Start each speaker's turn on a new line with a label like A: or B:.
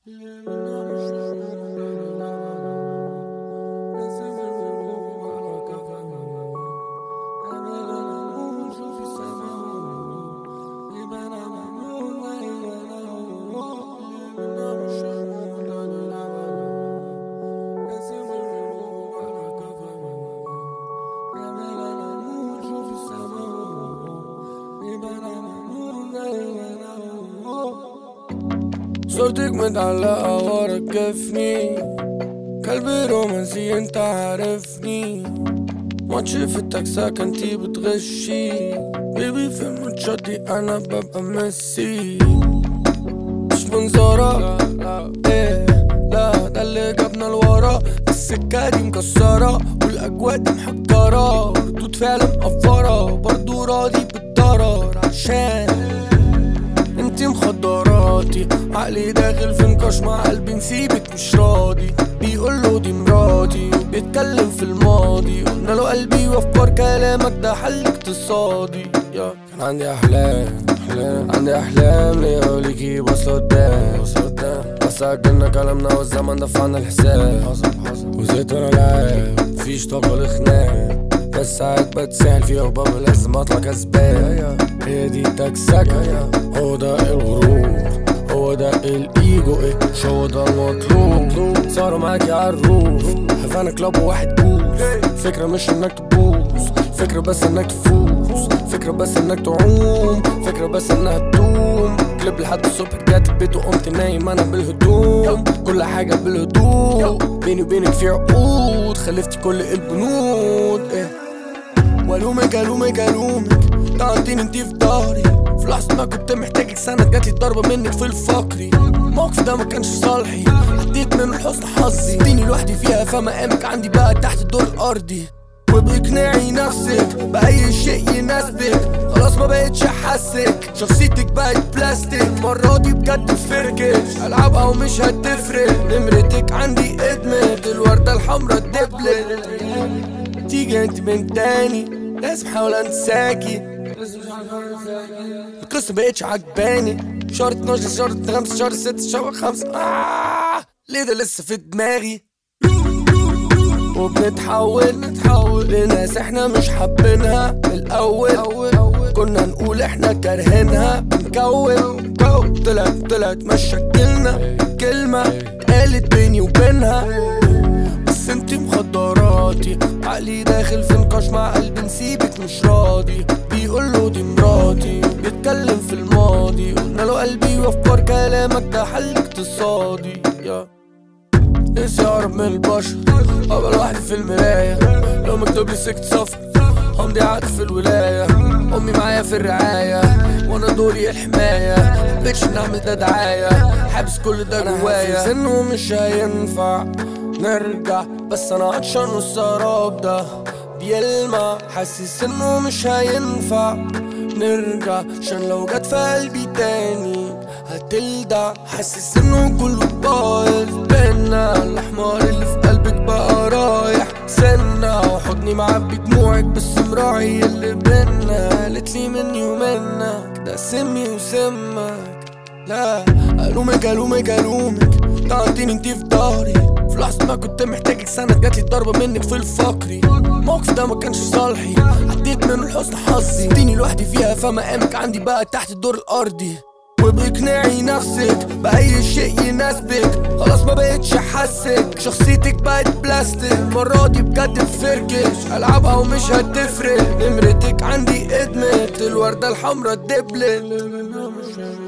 A: صورتك متعلقة ورا كفني قلبي رومانسي انت عارفني ماتش في التاكساك انتي بتغشي بيبي في الماتشات دي انا ببقى ميسي مش منظرة ايه لا ده اللي جابنا لورا السكة دي مكسرة والاجواء دي محجرة ردود فعل مقفرة برضو راضي بالضرر عشان انتي مخدراتي عقلي داخل في نقاش مع قلبي نسيبك مش راضي بيقول له دي مراتي وبيتكلم في الماضي قلنا له قلبي وافكار كلامك ده حل اقتصادي يا كان عندي احلام احلام عندي احلام ليا وليكي بص قدام بص قدام بس اجلنا كلامنا والزمن دفعنا الحساب حصل حصل وزيت وانا لاعب مفيش طاقه لخناق بس ساعات بتسهل فيها وبابا لازم اطلع كسبان هي دي تكسكة هو ده الغرور هو ده الايجو ايه مش هو ده المطلوب صاروا معاكي عالروف هفانا كلاب وواحد بوز فكرة مش انك تبوظ فكرة بس انك تفوز فكرة بس انك تعوم فكرة بس انها تدوم كليب لحد الصبح رجعت البيت وقمت نايم انا بالهدوم كل حاجة بالهدوء بيني وبينك في عقود خلفتي كل البنود ايه والومك الومك الومك طعنتيني انتي في ضهري في لحظة ما كنت محتاجك سند جاتلي ضربة منك في الفقري الموقف ده ما كانش صالحي عديت من حسن حظي اديني لوحدي فيها فمقامك عندي بقى تحت الدور الارضي وباقناعي نفسك بأي شيء يناسبك خلاص ما بقتش احسك شخصيتك بقت بلاستيك المرة دي بجد فركش العبها ومش هتفرق نمرتك عندي ادمت الوردة الحمرا اتدبلت تيجي انت من تاني لازم احاول انساكي القصة مبقتش عجباني شهر 12 شهر 5 شهر 6 شهر 5 آه ليه ده لسه في دماغي وبنتحول نتحول لناس احنا مش حابينها من الاول كنا نقول احنا كارهينها بنكون جو طلعت طلعت مشاكلنا كلمة قالت بيني وبينها بس انتي مخدراتي عقلي داخل في نقاش مع قلبي نسيبك مش راضي بيقول له دي مراتي بيتكلم في الماضي قلنا له قلبي وافكار كلامك ده حل اقتصادي يا نفسي اقرب من البشر ابقى لوحدي في المراية لو مكتوب لي سكت سفر همضي عقد في الولاية امي معايا في الرعاية وانا دوري الحماية مبقتش نعمل ده دعاية حابس كل ده جوايا حاسس انه مش هينفع نرجع بس انا عطشان والسراب ده بيلمع حاسس انه مش هينفع نرجع عشان لو جت في قلبي تاني هتلدع حاسس انه كله بايظ بينا الاحمر اللي في قلبك بقى رايح سنة وحضني معبي دموعك بس مراعي اللي بينا قالتلي مني ومنك ده سمي وسمك لا الومك الومك الومك طعنتيني انتي في ضهري في لحظة ما كنت محتاجك سند جاتلي ضربة منك في الفقري الموقف ده ما كانش صالحي عديت من حسن حظي اديني لوحدي فيها فمقامك عندي بقى تحت الدور الارضي وباقناعي نفسك بأي شيء يناسبك خلاص ما بقتش احسك شخصيتك بقت بلاستيك المرة دي بجد فركش العبها ومش هتفرق نمرتك عندي ادمت الوردة الحمرا اتدبلت